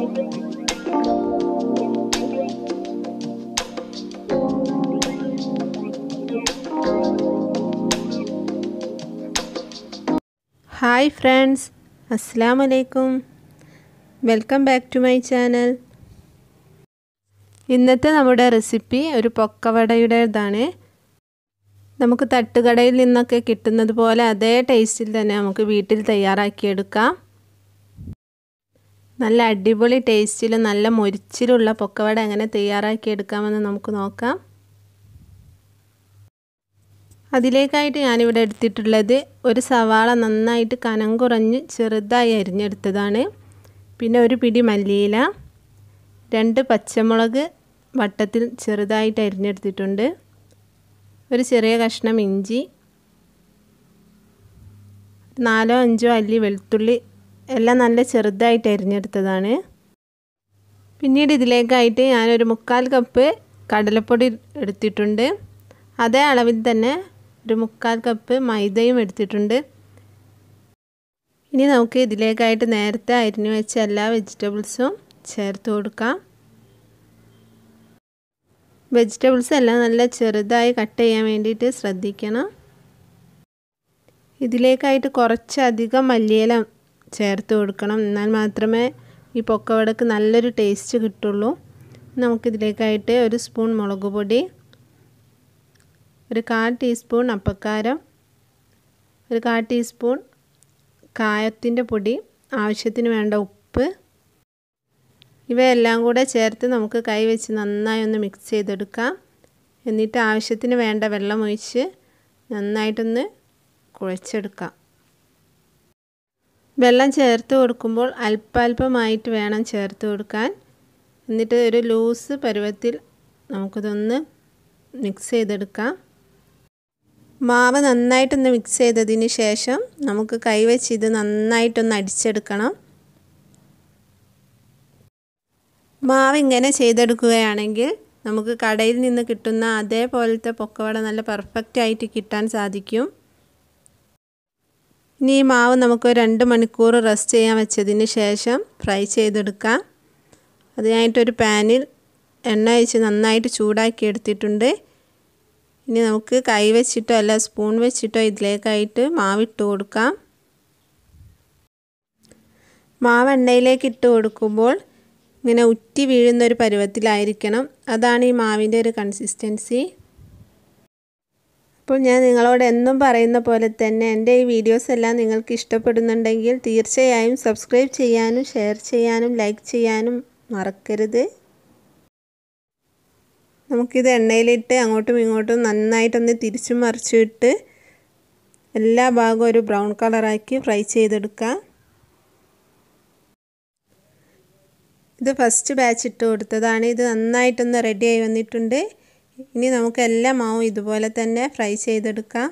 hi friends അസ്സാം വലൈക്കും welcome back to my channel ഇന്നത്തെ നമ്മുടെ റെസിപ്പി ഒരു പൊക്കവടയുടേതാണ് നമുക്ക് തട്ടുകടയിൽ നിന്നൊക്കെ കിട്ടുന്നത് പോലെ അതേ ടേസ്റ്റിൽ തന്നെ നമുക്ക് വീട്ടിൽ തയ്യാറാക്കിയെടുക്കാം നല്ല അടിപൊളി ടേസ്റ്റിലും നല്ല മൊരിച്ചിലുള്ള പൊക്കവട എങ്ങനെ തയ്യാറാക്കിയെടുക്കാമെന്ന് നമുക്ക് നോക്കാം അതിലേക്കായിട്ട് ഞാനിവിടെ എടുത്തിട്ടുള്ളത് ഒരു സവാള നന്നായിട്ട് കനം കുറഞ്ഞ് ചെറുതായി അരിഞ്ഞെടുത്തതാണ് പിന്നെ ഒരു പിടി മല്ലിയില രണ്ട് പച്ചമുളക് വട്ടത്തിൽ ചെറുതായിട്ട് അരിഞ്ഞെടുത്തിട്ടുണ്ട് ഒരു ചെറിയ കഷ്ണം ഇഞ്ചി നാലോ അഞ്ചോ അല്ലി വെളുത്തുള്ളി എല്ലാം നല്ല ചെറുതായിട്ട് അരിഞ്ഞെടുത്തതാണ് പിന്നീട് ഇതിലേക്കായിട്ട് ഞാനൊരു മുക്കാൽ കപ്പ് കടലപ്പൊടി എടുത്തിട്ടുണ്ട് അതേ അളവിൽ തന്നെ ഒരു മുക്കാൽ കപ്പ് മൈദയും എടുത്തിട്ടുണ്ട് ഇനി നമുക്ക് ഇതിലേക്കായിട്ട് നേരത്തെ അരിഞ്ഞു വെച്ച എല്ലാ വെജിറ്റബിൾസും ചേർത്ത് കൊടുക്കാം വെജിറ്റബിൾസ് എല്ലാം നല്ല ചെറുതായി കട്ട് ചെയ്യാൻ വേണ്ടിയിട്ട് ശ്രദ്ധിക്കണം ഇതിലേക്കായിട്ട് കുറച്ചധികം മല്ലിയില ചേർത്ത് കൊടുക്കണം എന്നാൽ മാത്രമേ ഈ പൊക്കവടക്ക് നല്ലൊരു ടേസ്റ്റ് കിട്ടുള്ളൂ നമുക്കിതിലേക്കായിട്ട് ഒരു സ്പൂൺ മുളക് പൊടി ഒരു കാൽ ടീസ്പൂൺ അപ്പക്കാരം ഒരു കാൽ ടീസ്പൂൺ കായത്തിൻ്റെ പൊടി ആവശ്യത്തിന് വേണ്ട ഉപ്പ് ഇവയെല്ലാം കൂടെ ചേർത്ത് നമുക്ക് കൈ വെച്ച് നന്നായി ഒന്ന് മിക്സ് ചെയ്തെടുക്കാം എന്നിട്ട് ആവശ്യത്തിന് വേണ്ട വെള്ളം ഒഴിച്ച് നന്നായിട്ടൊന്ന് കുഴച്ചെടുക്കാം വെള്ളം ചേർത്ത് കൊടുക്കുമ്പോൾ അല്പാൽപമായിട്ട് വേണം ചേർത്ത് കൊടുക്കാൻ എന്നിട്ട് ഒരു ലൂസ് പരുവത്തിൽ നമുക്കിതൊന്ന് മിക്സ് ചെയ്തെടുക്കാം മാവ് നന്നായിട്ടൊന്ന് മിക്സ് ചെയ്തതിന് ശേഷം നമുക്ക് കൈവച്ച് ഇത് നന്നായിട്ടൊന്ന് അടിച്ചെടുക്കണം മാവ് ഇങ്ങനെ ചെയ്തെടുക്കുകയാണെങ്കിൽ നമുക്ക് കടയിൽ നിന്ന് കിട്ടുന്ന അതേപോലത്തെ പൊക്കവട നല്ല പെർഫെക്റ്റ് ആയിട്ട് കിട്ടാൻ സാധിക്കും ഇനി ഈ മാവ് നമുക്ക് രണ്ട് മണിക്കൂർ റെസ്റ്റ് ചെയ്യാൻ വെച്ചതിന് ശേഷം ഫ്രൈ ചെയ്തെടുക്കാം അതിനായിട്ടൊരു പാനിൽ എണ്ണ ഒഴിച്ച് നന്നായിട്ട് ചൂടാക്കി എടുത്തിട്ടുണ്ട് ഇനി നമുക്ക് കൈ വെച്ചിട്ടോ അല്ല സ്പൂൺ വെച്ചിട്ടോ ഇതിലേക്കായിട്ട് മാവിട്ട് കൊടുക്കാം മാവ് എണ്ണയിലേക്ക് ഇട്ട് കൊടുക്കുമ്പോൾ ഇങ്ങനെ ഉറ്റി വീഴുന്ന ഒരു പരുവത്തിലായിരിക്കണം അതാണ് ഈ മാവിൻ്റെ ഒരു കൺസിസ്റ്റൻസി അപ്പോൾ ഞാൻ നിങ്ങളോട് എന്നും പറയുന്ന പോലെ തന്നെ എൻ്റെ ഈ വീഡിയോസ് എല്ലാം നിങ്ങൾക്ക് ഇഷ്ടപ്പെടുന്നുണ്ടെങ്കിൽ തീർച്ചയായും സബ്സ്ക്രൈബ് ചെയ്യാനും ഷെയർ ചെയ്യാനും ലൈക്ക് ചെയ്യാനും മറക്കരുത് നമുക്കിത് എണ്ണയിലിട്ട് അങ്ങോട്ടും ഇങ്ങോട്ടും നന്നായിട്ടൊന്ന് തിരിച്ചും മറിച്ചും ഇട്ട് എല്ലാ ഭാഗവും ഒരു ബ്രൗൺ കളറാക്കി ഫ്രൈ ചെയ്തെടുക്കാം ഇത് ഫസ്റ്റ് ബാച്ച് ഇട്ട് കൊടുത്തതാണ് ഇത് നന്നായിട്ടൊന്ന് റെഡിയായി വന്നിട്ടുണ്ട് ഇനി നമുക്ക് എല്ലാ മാവും ഇതുപോലെ തന്നെ ഫ്രൈ ചെയ്തെടുക്കാം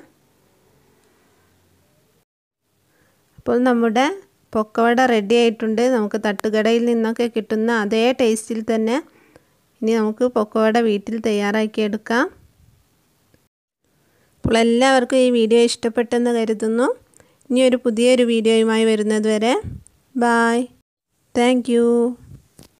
അപ്പോൾ നമ്മുടെ പൊക്കവട റെഡി ആയിട്ടുണ്ട് നമുക്ക് തട്ടുകടയിൽ നിന്നൊക്കെ കിട്ടുന്ന അതേ ടേസ്റ്റിൽ തന്നെ ഇനി നമുക്ക് പൊക്കവട വീട്ടിൽ തയ്യാറാക്കിയെടുക്കാം അപ്പോൾ എല്ലാവർക്കും ഈ വീഡിയോ ഇഷ്ടപ്പെട്ടെന്ന് കരുതുന്നു ഇനി ഒരു പുതിയൊരു വീഡിയോയുമായി വരുന്നത് വരെ ബായ് താങ്ക്